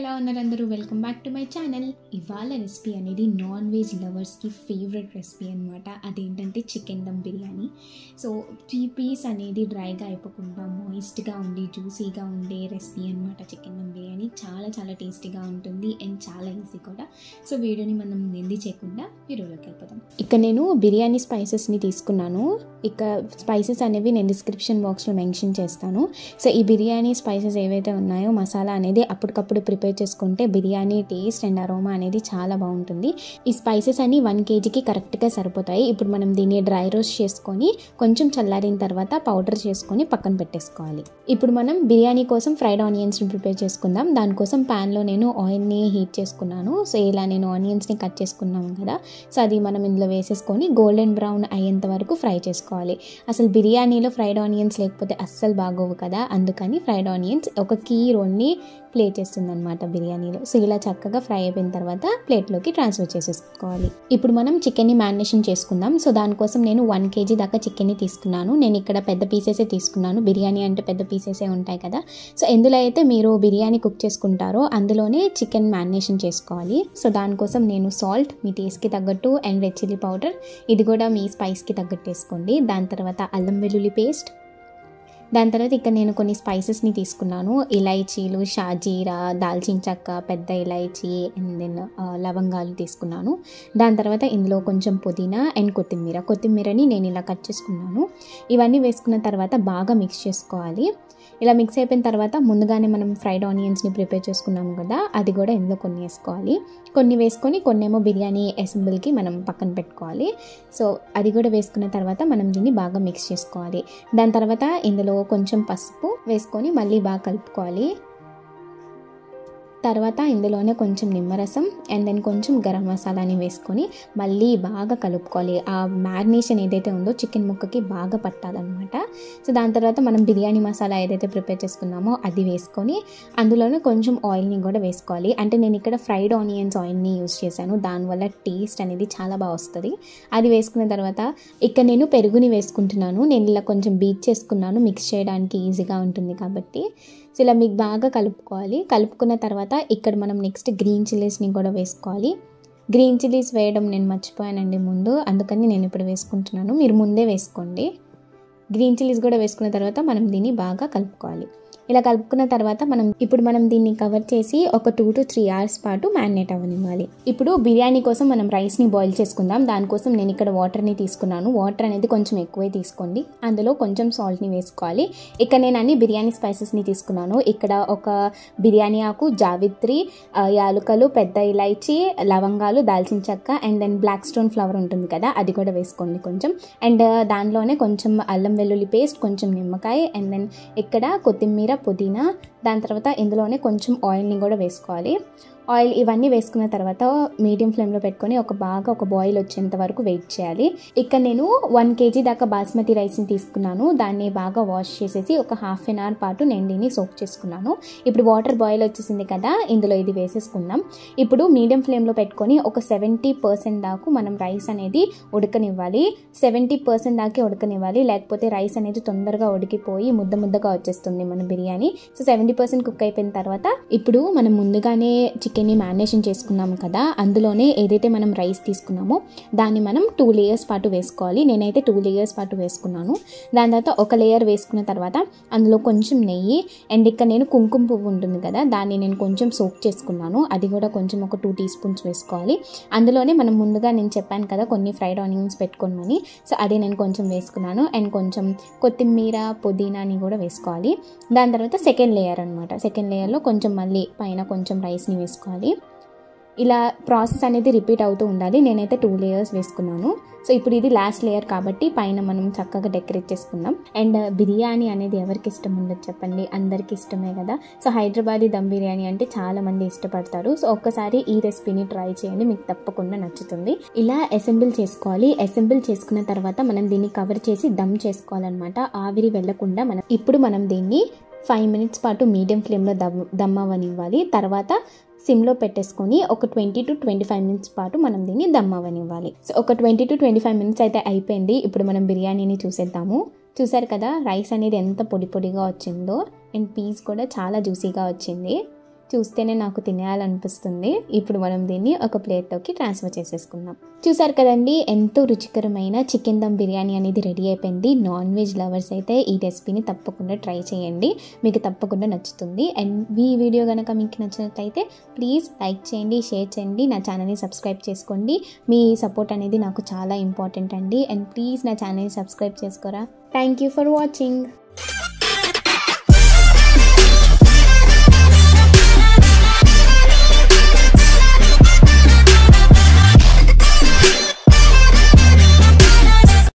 ఎలా ఉన్నారు అందరూ welcome back to my channel ఇవాళ రెసిపీ అనేది నాన్ వెజ్ లవర్స్కి ఫేవరెట్ రెసిపీ అనమాట అదేంటంటే chicken dum biryani so three piece అనేది డ్రైగా అయిపోకుండా మాయిస్ట్గా ఉండి జ్యూసీగా ఉండే రెసిపీ అనమాట చికెన్ దమ్ బిర్యానీ చాలా చాలా టేస్టీగా ఉంటుంది అండ్ చాలా ఈజీ కూడా సో వీడియోని మనం నింది చేయకుండా వీడియోలోకి వెళ్ళిపోతాం ఇక నేను బిర్యానీ స్పైసెస్ని తీసుకున్నాను ఇక స్పైసెస్ అనేవి నేను డిస్క్రిప్షన్ బాక్స్లో మెన్షన్ చేస్తాను సో ఈ బిర్యానీ స్పైసెస్ ఏవైతే ఉన్నాయో మసాలా అనేది అప్పటికప్పుడు ప్రిపేర్ చేసుకుంటే బిర్యానీ టేస్ట్ అండ్ అరోమా అనేది చాలా బాగుంటుంది ఈ స్పైసెస్ అన్ని వన్ కేజీకి కరెక్ట్గా సరిపోతాయి ఇప్పుడు మనం దీన్ని డ్రై రోస్ట్ చేసుకొని కొంచెం చల్లారిన తర్వాత పౌడర్ చేసుకొని పక్కన పెట్టేసుకోవాలి ఇప్పుడు మనం బిర్యానీ కోసం ఫ్రైడ్ ఆనియన్స్ని ప్రిపేర్ చేసుకుందాం దానికోసం ప్యాన్లో నేను ఆయిల్ని హీట్ చేసుకున్నాను సో ఇలా నేను ఆనియన్స్ని కట్ చేసుకున్నాం కదా సో అది మనం ఇందులో వేసేసుకొని గోల్డెన్ బ్రౌన్ అయ్యేంత వరకు ఫ్రై చేసుకోవాలి అసలు బిర్యానీలో ఫ్రైడ్ ఆనియన్స్ లేకపోతే అస్సలు బాగోవు కదా అందుకని ఫ్రైడ్ ఆనియన్స్ ఒక కీ రోల్ని ప్లే చేస్తుంది అనమాట బిర్యానీలో సో ఇలా చక్కగా ఫ్రై అయిపోయిన తర్వాత ప్లేట్లోకి ట్రాన్స్ఫర్ చేసేసుకోవాలి ఇప్పుడు మనం చికెన్ని మ్యారినేషన్ చేసుకుందాం సో దానికోసం నేను వన్ కేజీ దాకా చికెన్ని తీసుకున్నాను నేను ఇక్కడ పెద్ద పీసెసే తీసుకున్నాను బిర్యానీ అంటే పెద్ద పీసెసే ఉంటాయి కదా సో ఎందులో అయితే మీరు బిర్యానీ కుక్ చేసుకుంటారో అందులోనే చికెన్ మ్యారినేషన్ చేసుకోవాలి సో దానికోసం నేను సాల్ట్ మీ టేస్ట్కి తగ్గట్టు అండ్ రెడ్ చిల్లీ పౌడర్ ఇది కూడా మీ స్పైస్కి తగ్గట్టు వేసుకోండి దాని తర్వాత అల్లం వెల్లుల్లి పేస్ట్ దాని తర్వాత ఇక్కడ నేను కొన్ని స్పైసెస్ని తీసుకున్నాను ఇలైచీలు షాజీరా దాల్చిన చెక్క పెద్ద ఇలైచీ అండ్ దెన్ లవంగాలు తీసుకున్నాను దాని తర్వాత ఇందులో కొంచెం పుదీనా అండ్ కొత్తిమీర కొత్తిమీరని నేను ఇలా కట్ చేసుకున్నాను ఇవన్నీ వేసుకున్న తర్వాత బాగా మిక్స్ చేసుకోవాలి ఇలా మిక్స్ అయిపోయిన తర్వాత ముందుగానే మనం ఫ్రైడ్ ఆనియన్స్ని ప్రిపేర్ చేసుకున్నాము కదా అది కూడా ఇందులో కొన్ని వేసుకోవాలి కొన్ని వేసుకొని కొన్నేమో బిర్యానీ అసెంబుల్కి మనం పక్కన పెట్టుకోవాలి సో అది కూడా వేసుకున్న తర్వాత మనం దీన్ని బాగా మిక్స్ చేసుకోవాలి దాని తర్వాత ఇందులో కొంచెం పసుపు వేసుకొని మళ్ళీ బాగా కలుపుకోవాలి తర్వాత ఇందులోనే కొంచెం నిమ్మరసం అండ్ దెన్ కొంచెం గరం మసాలాని వేసుకొని మళ్ళీ బాగా కలుపుకోవాలి ఆ మ్యారినేషన్ ఏదైతే ఉందో చికెన్ ముక్కకి బాగా పట్టాలన్నమాట సో దాని తర్వాత మనం బిర్యానీ మసాలా ఏదైతే ప్రిపేర్ చేసుకున్నామో అది వేసుకొని అందులోనే కొంచెం ఆయిల్ని కూడా వేసుకోవాలి అంటే నేను ఇక్కడ ఫ్రైడ్ ఆనియన్స్ ఆయిల్ని యూస్ చేశాను దానివల్ల టేస్ట్ అనేది చాలా బాగా వస్తుంది అది వేసుకున్న తర్వాత ఇక్కడ నేను పెరుగుని వేసుకుంటున్నాను నేను ఇలా కొంచెం బీట్ చేసుకున్నాను మిక్స్ చేయడానికి ఈజీగా ఉంటుంది కాబట్టి సో ఇలా మీకు బాగా కలుపుకోవాలి కలుపుకున్న తర్వాత ఇక్కడ మనం నెక్స్ట్ గ్రీన్ చిల్లీస్ని కూడా వేసుకోవాలి గ్రీన్ చిల్లీస్ వేయడం నేను మర్చిపోయానండి ముందు అందుకని నేను ఇప్పుడు వేసుకుంటున్నాను మీరు ముందే వేసుకోండి గ్రీన్ చిల్లీస్ కూడా వేసుకున్న తర్వాత మనం దీన్ని బాగా కలుపుకోవాలి ఇలా కలుపుకున్న తర్వాత మనం ఇప్పుడు మనం దీన్ని కవర్ చేసి ఒక టూ టు త్రీ అవర్స్ పాటు మ్యారినేట్ అవ్వనివ్వాలి ఇప్పుడు బిర్యానీ కోసం మనం రైస్ని బాయిల్ చేసుకుందాం దానికోసం నేను ఇక్కడ వాటర్ని తీసుకున్నాను వాటర్ అనేది కొంచెం ఎక్కువే తీసుకోండి అందులో కొంచెం సాల్ట్ని వేసుకోవాలి ఇక్కడ నేను అన్ని బిర్యానీ స్పైసెస్ని తీసుకున్నాను ఇక్కడ ఒక బిర్యానీ ఆకు జావిత్రి యాలుకలు పెద్ద ఇలైచి లవంగాలు దాల్చిన చెక్క and then black stone flower ఉంటుంది కదా అది కూడా వేసుకోండి కొంచెం అండ్ దానిలోనే కొంచెం అల్లం వెల్లుల్లి పేస్ట్ కొంచెం నిమ్మకాయ అండ్ దెన్ ఇక్కడ కొత్తిమీర పుదీనా దాని తర్వాత ఇందులోనే కొంచెం ఆయిల్ని కూడా వేసుకోవాలి ఆయిల్ ఇవన్నీ వేసుకున్న తర్వాత మీడియం ఫ్లేమ్లో పెట్టుకొని ఒక బాగా ఒక బాయిల్ వచ్చేంత వరకు వెయిట్ చేయాలి ఇక్కడ నేను వన్ కేజీ దాకా బాస్మతి రైస్ని తీసుకున్నాను దాన్ని బాగా వాష్ చేసేసి ఒక హాఫ్ అన్ అవర్ పాటు నేను దీన్ని సోక్ చేసుకున్నాను ఇప్పుడు వాటర్ బాయిల్ వచ్చేసింది కదా ఇందులో ఇది వేసేసుకుందాం ఇప్పుడు మీడియం ఫ్లేమ్లో పెట్టుకొని ఒక సెవెంటీ పర్సెంట్ దాకా మనం రైస్ అనేది ఉడకనివ్వాలి సెవెంటీ పర్సెంట్ దాకే ఉడకనివ్వాలి లేకపోతే రైస్ అనేది తొందరగా ఉడికిపోయి ముద్ద ముద్దగా వచ్చేస్తుంది మన biryani so seventy percent cook అయిపోయిన తర్వాత ఇప్పుడు మనం ముందుగానే చికెన్ని మ్యారినేషన్ చేసుకున్నాము కదా అందులోనే ఏదైతే మనం రైస్ తీసుకున్నామో దాన్ని మనం టూ లేయర్స్ పాటు వేసుకోవాలి నేనైతే టూ లేయర్స్ పాటు వేసుకున్నాను దాని తర్వాత ఒక లేయర్ వేసుకున్న తర్వాత అందులో కొంచెం నెయ్యి అండ్ ఇక్కడ నేను కుంకుమ పువ్వు ఉంటుంది కదా దాన్ని నేను కొంచెం సోక్ చేసుకున్నాను అది కూడా కొంచెం ఒక టూ టీ స్పూన్స్ వేసుకోవాలి అందులోనే మనం ముందుగా నేను చెప్పాను కదా కొన్ని ఫ్రైడ్ ఆనియన్స్ పెట్టుకోమని సో అది నేను కొంచెం వేసుకున్నాను అండ్ కొంచెం కొత్తిమీర పుదీనాని కూడా వేసుకోవాలి దాని తర్వాత సెకండ్ లేయర్ అనమాట సెకండ్ లేయర్లో కొంచెం మళ్ళీ పైన కొంచెం రైస్ని వేసుకోవాలి వేసుకోవాలి ఇలా ప్రాసెస్ అనేది రిపీట్ అవుతూ ఉండాలి నేనైతే టూ లేయర్స్ వేసుకున్నాను సో ఇప్పుడు ఇది లాస్ట్ లేయర్ కాబట్టి పైన మనం చక్కగా డెకరేట్ చేసుకుందాం అండ్ బిర్యానీ అనేది ఎవరికి ఇష్టం ఉండదు చెప్పండి అందరికి ఇష్టమే కదా సో హైదరాబాదీ దమ్ బిర్యానీ అంటే చాలా మంది ఇష్టపడతారు సో ఒక్కసారి ఈ రెసిపీని ట్రై చేయండి మీకు తప్పకుండా నచ్చుతుంది ఇలా అసెంబుల్ చేసుకోవాలి అసెంబుల్ చేసుకున్న తర్వాత మనం దీన్ని కవర్ చేసి దమ్ చేసుకోవాలన్నమాట ఆవిరి వెళ్లకుండా మనం ఇప్పుడు మనం దీన్ని ఫైవ్ మినిట్స్ పాటు మీడియం ఫ్లేమ్లో దమ్ దమ్ అవ్వనివ్వాలి తర్వాత సిమ్లో పెట్టేసుకొని ఒక twenty to twenty five minutes పాటు మనం దీన్ని దమ్ అవ్వనివ్వాలి సో ఒక twenty to twenty five minutes అయితే అయిపోయింది ఇప్పుడు మనం బిర్యానీని చూసేద్దాము చూసారు కదా రైస్ అనేది ఎంత పొడి పొడిగా వచ్చిందో అండ్ పీస్ కూడా చాలా జ్యూసీగా వచ్చింది చూస్తేనే నాకు తినేయాలనిపిస్తుంది ఇప్పుడు మనం దీన్ని ఒక ప్లేట్లోకి ట్రాన్స్ఫర్ చేసేసుకుందాం చూసారు కదండి ఎంతో రుచికరమైన చికెన్ దమ్ బిర్యానీ అనేది రెడీ అయిపోయింది నాన్ వెజ్ లవర్స్ అయితే ఈ రెసిపీని తప్పకుండా ట్రై చేయండి మీకు తప్పకుండా నచ్చుతుంది అండ్ ఈ వీడియో కనుక మీకు నచ్చినట్లయితే ప్లీజ్ లైక్ చేయండి షేర్ చేయండి నా ఛానల్ని సబ్స్క్రైబ్ చేసుకోండి మీ సపోర్ట్ అనేది నాకు చాలా ఇంపార్టెంట్ అండి అండ్ ప్లీజ్ నా ఛానల్ని సబ్స్క్రైబ్ చేసుకోరా థ్యాంక్ యూ ఫర్ వాచింగ్